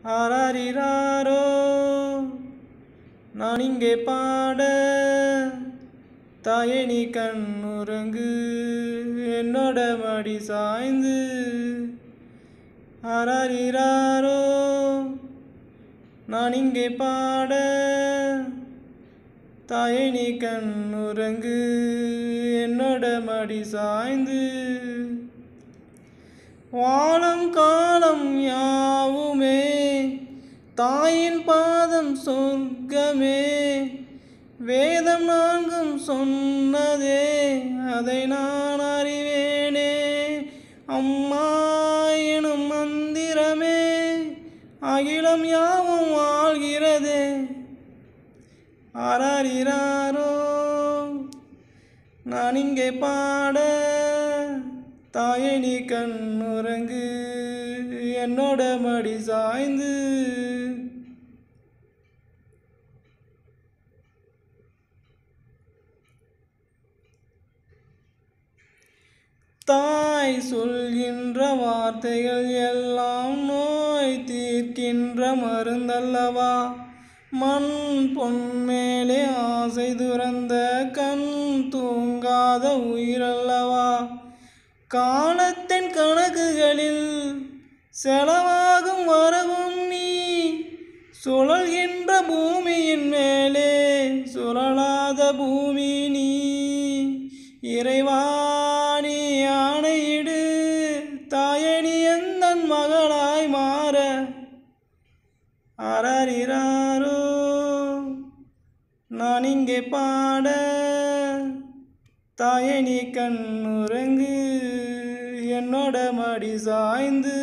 ஆராரிராரோ நான் இங்கே பாட தாயே நீ கண்ணுறங்கு என்னோட மடி சாய்ந்து ஆராரிராரோ நான் இங்கே பாட தாயே நீ கண்ணுறங்கு என்னோட மடி சாய்ந்து வாழும் காலம் யாவுமே தாயின் பாதம் சொர்க்கமே வேதம் நான்கும் சொன்னதே அதை நான் அறிவேனே அம்மா எனும் மந்திரமே அகிலம் யாவும் வாழ்கிறதே ஆராரிராரோ நான் இங்கே பாட தாயை நீ கண்ணுறங்கு என்னோட மடி சாய்ந்து தாய் சொல்கின்ற வார்த்தைகள் எல்லாம் நோய் தீர்க்கின்ற மருந்தல்லவா மண் பொன் மேலே ஆசை துறந்த கண் தூங்காத உயிரல்லவா காலத்தின் கணக்குகளில் செலவாகும் வரவும் நீ சுழல்கின்ற பூமியின் மேலே சுழலாத பூமி நீ இறைவாணி ஆணையிடு தாயணி எந்தன் மகளாய் மாற அரறிறாரோ நான் இங்கே பாட தாயே நீ கண்ணுறங்கு என்னோட மடி சாய்ந்து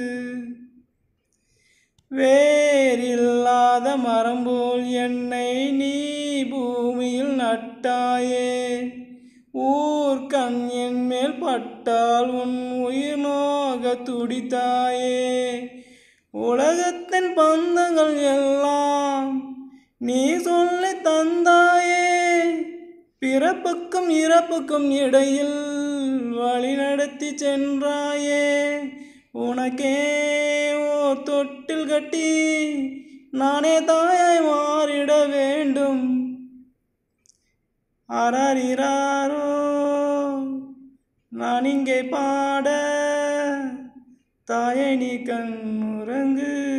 வேரில்லாத மரம் போல் என்னை நீ பூமியில் நட்டாயே ஊர் கண் என் மேல் பட்டால் உன் உயிர் நோக துடித்தாயே உலகத்தின் பந்தங்கள் எல்லாம் நீ சொல்லி தந்தாயே பிறப்புக்கும் இறப்புக்கும் இடையில் வழி நடத்தி சென்றாயே உனக்கே ஓர் தொட்டில் கட்டி நானே தாயாய் மாறிட வேண்டும் அரறிறாரோ நான் இங்கே பாட தாயை நீ கண்ணுறங்கு